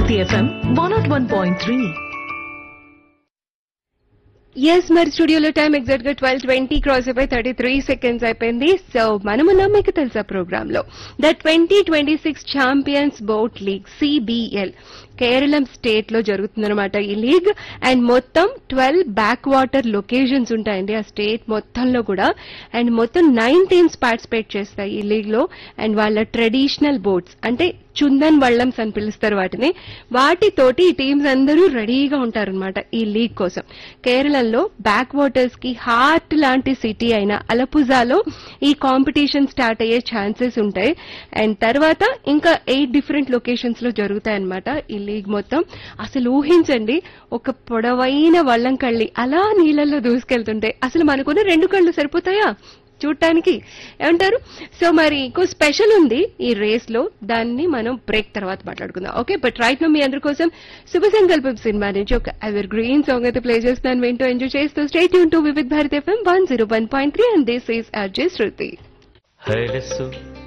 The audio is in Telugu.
Bharati FM one nought one point three yes మరి స్టూడియోలో టైం ఎగ్జాక్ట్ గా ట్వెల్వ్ ట్వంటీ క్రాస్ అయిపోయి థర్టీ త్రీ సెకండ్స్ అయిపోయింది సో మనమున్నాం మీకు తెలుసా ప్రోగ్రామ్ లో the twenty twenty six champions boat league CBL Keralam state లో జరుగుతుందన్నమాట ఈ లీగ్ అండ్ మొత్తం ట్వెల్వ్ బ్యాక్ వాటర్ లొకేషన్స్ ఉంటాయండి ఆ స్టేట్ మొత్తంలో కూడా అండ్ మొత్తం నైన్ టీమ్స్ పార్టిసిపేట్ చేస్తాయి ఈ లీగ్ లో అండ్ వాళ్ళ ట్రెడిషనల్ బోట్స్ అంటే చుందన్ వళ్ళమ్స్ అని పిలుస్తారు వాటిని వాటితోటి ఈ టీమ్స్ అందరూ రెడీగా ఉంటారనమాట ఈ లీగ్ కోసం కేరళలో బ్యాక్ వాటర్స్ కి హార్ట్ లాంటి సిటీ అయిన అలపుజాలో ఈ కాంపిటీషన్ స్టార్ట్ అయ్యే ఛాన్సెస్ ఉంటాయి అండ్ తర్వాత ఇంకా ఎయిట్ డిఫరెంట్ లొకేషన్స్ లో జరుగుతాయి అనమాట ఈ లీగ్ మొత్తం అసలు ఊహించండి ఒక పొడవైన వల్లం కళ్ళి అలా నీళ్ళల్లో దూసుకెళ్తుంటే అసలు మనకున్న రెండు కళ్ళు సరిపోతాయా చూడటానికి ఏమంటారు సో మరి ఇంకో స్పెషల్ ఉంది ఈ రేస్ లో దాన్ని మనం బ్రేక్ తర్వాత మాట్లాడుకుందాం ఓకే బట్ రైట్ నో మీ అందరి కోసం శుభ సంకల్పం సినిమా నుంచి ఒక ఎవర్ గ్రీన్ సాంగ్ అయితే ప్లే చేస్తున్నాను వింటూ ఎంజాయ్ చేస్తూ స్టేట్ యూన్ to Vividh Bharat FM one zero one point three and this is RJ Shruti హైలెస్సు